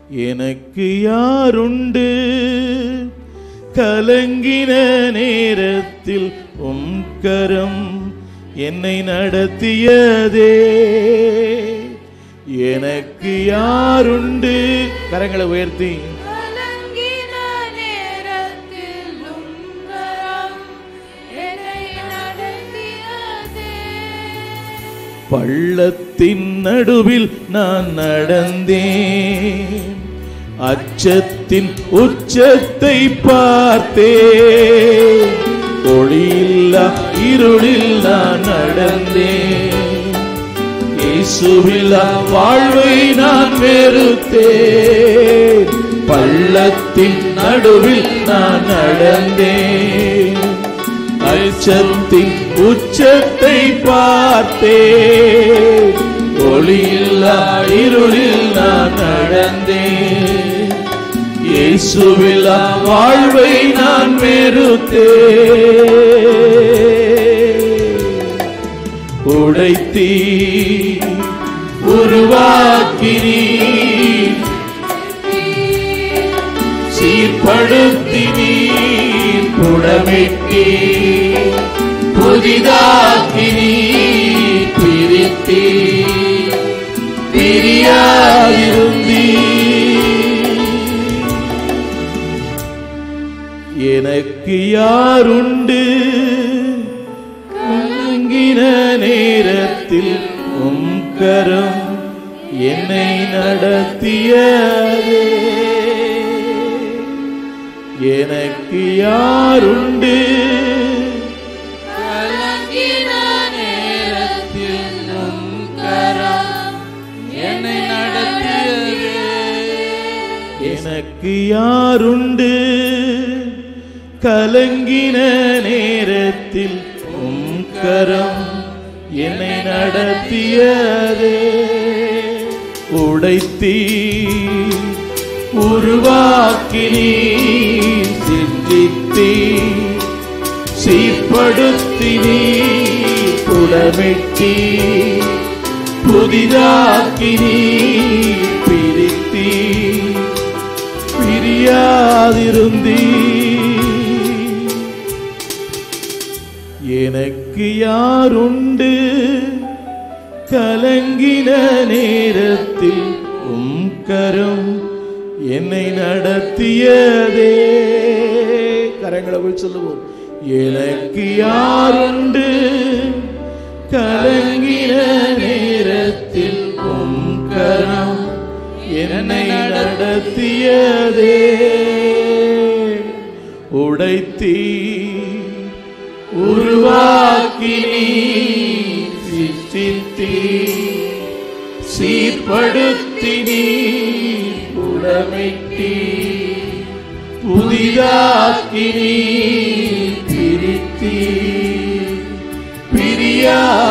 எனக்கு யாருண்டு கலங்கின நேரத்தில் உம் கரம் என்னை நடத்தியதே எனக்கு யாருண்டு கரங்களை உயர்த்தி கலங்கின நேரத்தில் உங்கரம் என்னை நடத்தியதே. பள்ளத்தின் நடுவில் நான் நடந்தேன் அச்சத்தின் உச்சத்தை பார்த்தேன் ஒளியில்லா இருளில் நான் நடந்தேன் இயேசுவில்லா வாழ்வை நான் வெறுத்தேன் பள்ளத்தின் நடுவில் நான் நடந்தேன் அச்சத்தின் உச்சத்தை பார்த்தேன் ஒளியில்லா இருளில் நான் நடந்தேன் இயேசுவில்லா வாழ்வை நான் வெறுத்தேன் உடைத்தீ உருவாக்கினீ சீர்படுத்தினீ புடமிட்டி புதிதாக்கினீ பிரித்தி பிரியாதிருந்தீ எனக்கு யாருண்டு கலங்கின நேரத்தில் உம் கரம் என்னை நடத்தியதே எனக்கு யாருண்டு கலங்கின நேரத்தில் உம் கரம் என்னை நடத்தியதே. எனக்கு யாருண்டு கலங்கின நேரத்தில் உம் கரம் என்னை நடத்தியதே உடைத்தீ உருவாக்கினீ சிந்தித்தீ சீர்படுத்தினீ புடமிட்டி புதிதாக்கினீ பிரித்தீ பிரியாதிருந்தீ எனக்கு யாருண்டு கலங்கின நேரத்தில் உம் கரம் என்னை நடத்தியதே கரங்களை போய் சொல்லுவோம் எனக்கு யாருண்டு கலங்கின நேரத்தில் உம் கரம் என்னை நடத்தியதே உடைத்தீ உருவாக்கினீ சித்தித்தீ சீர்படுத்தினீ உடமைட்டி புதிதாக்கினீ பிரித்தீ பிரியா